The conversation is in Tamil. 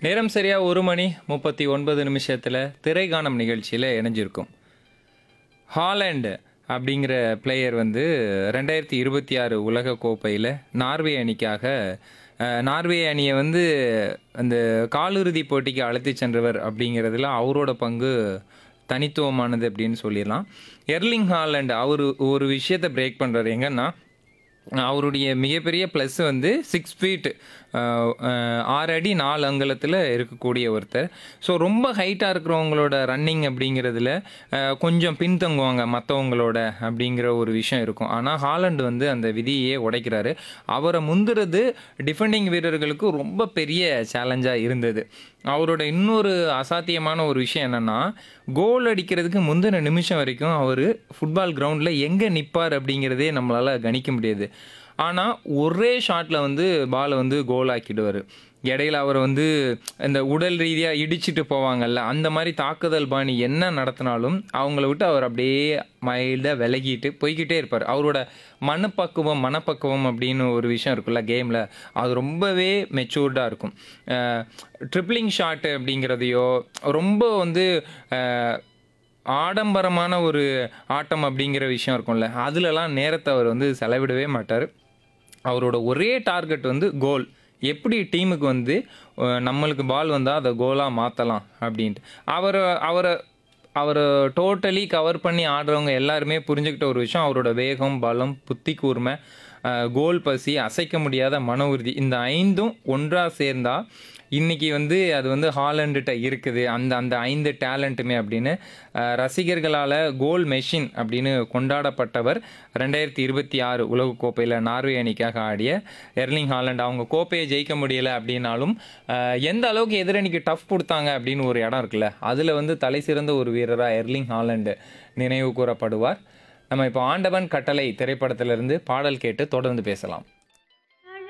நேரம் சரியா ஒரு மணி முப்பத்தி ஒன்பது நிமிஷத்தில் திரைகாணம் நிகழ்ச்சியில் இணைஞ்சிருக்கும் ஹாலண்ட் அப்படிங்கிற பிளேயர் வந்து ரெண்டாயிரத்தி இருபத்தி ஆறு உலக கோப்பையில் நார்வே அணிக்காக அஹ், நார்வே அணியை வந்து அந்த காலிறுதி போட்டிக்கு அழைத்து சென்றவர் அப்படிங்கிறதுல அவரோட பங்கு தனித்துவமானது அப்படின்னு சொல்லிடலாம் எர்லிங் ஹாலண்ட் அவர் ஒரு விஷயத்தை பிரேக் பண்ணுறாரு எங்கன்னா அவருடைய மிகப்பெரிய ப்ளஸ் வந்து சிக்ஸ் ஃபீட் ஆறு அடி நாலு அங்கலத்தில் இருக்கக்கூடிய ஒருத்தர் ஸோ ரொம்ப ஹைட்டாக இருக்கிறவங்களோட ரன்னிங் அப்படிங்கிறதுல அஹ், கொஞ்சம் பின்தங்குவாங்க மற்றவங்களோட அப்படிங்கிற ஒரு விஷயம் இருக்கும் ஆனால் ஹாலண்ட் வந்து அந்த விதியே உடைக்கிறாரு அவரை முந்துறது டிஃபெண்டிங் வீரர்களுக்கு ரொம்ப பெரிய சேலஞ்சாக இருந்தது அவரோட இன்னொரு அசாத்தியமான ஒரு விஷயம் என்னென்னா கோல் அடிக்கிறதுக்கு முந்தின நிமிஷம் வரைக்கும் அவர் ஃபுட்பால் கிரவுண்டில் எங்கே நிற்பார் அப்படிங்கிறதே நம்மளால் கணிக்க முடியாது ஆனால் ஒரே ஷாட்டில் வந்து பாலை வந்து கோல் ஆக்கிடுவார் இடையில அவர் வந்து இந்த உடல் ரீதியாக இடிச்சிட்டு போவாங்கல்ல அந்த மாதிரி தாக்குதல் பாணி என்ன நடத்தினாலும் அவங்கள விட்டு அவர் அப்படியே மைல்டாக விலகிட்டு போய்கிட்டே இருப்பார் அவரோட மனப்பக்குவம் மனப்பக்குவம் அப்படின்னு ஒரு விஷயம் இருக்குல்ல கேமில் அது ரொம்பவே மெச்சூர்டாக இருக்கும் ட்ரிப்ளிங் ஷாட்டு அப்படிங்கிறதையோ ரொம்ப வந்து அஹ், ஆடம்பரமான ஒரு ஆட்டம் அப்படிங்கிற விஷயம் இருக்கும்ல அதுலலாம் நேரத்தை அவர் வந்து செலவிடவே மாட்டார் அவரோட ஒரே டார்கெட் வந்து கோல் எப்படி டீமுக்கு வந்து அஹ், நம்மளுக்கு பால் வந்தால் அதை கோலாக மாற்றலாம் அப்படின்ட்டு அவரை அவரை அவரை டோட்டலி கவர் பண்ணி ஆடுறவங்க எல்லாருமே புரிஞ்சுக்கிட்ட ஒரு விஷயம் அவரோட வேகம் பலம் புத்தி கூர்மை அஹ், கோல் பசி அசைக்க முடியாத மன உறுதி இந்த ஐந்தும் ஒன்றாக சேர்ந்தா இன்னைக்கு வந்து அது வந்து ஹாலண்டுகிட்ட இருக்குது அந்த அந்த ஐந்து டேலண்ட்டுமே அப்படின்னு அஹ், ரசிகர்களால் கோல் மெஷின் அப்படின்னு கொண்டாடப்பட்டவர் ரெண்டாயிரத்தி இருபத்தி ஆறு உலகக்கோப்பையில் நார்வே அணிக்காக ஆடிய எர்லிங் ஹாலண்ட் அவங்க கோப்பையை ஜெயிக்க முடியல அப்படின்னாலும் அஹ், எந்த அளவுக்கு எதிரணிக்கு டஃப் கொடுத்தாங்க அப்படின்னு ஒரு இடம் இருக்குல்ல அதில் வந்து தலை சிறந்த ஒரு வீரராக எர்லிங் ஹாலண்டு நினைவு கூறப்படுவார் நம்ம இப்போ ஆண்டவன் கட்டளை திரைப்படத்திலிருந்து பாடல் கேட்டு தொடர்ந்து பேசலாம்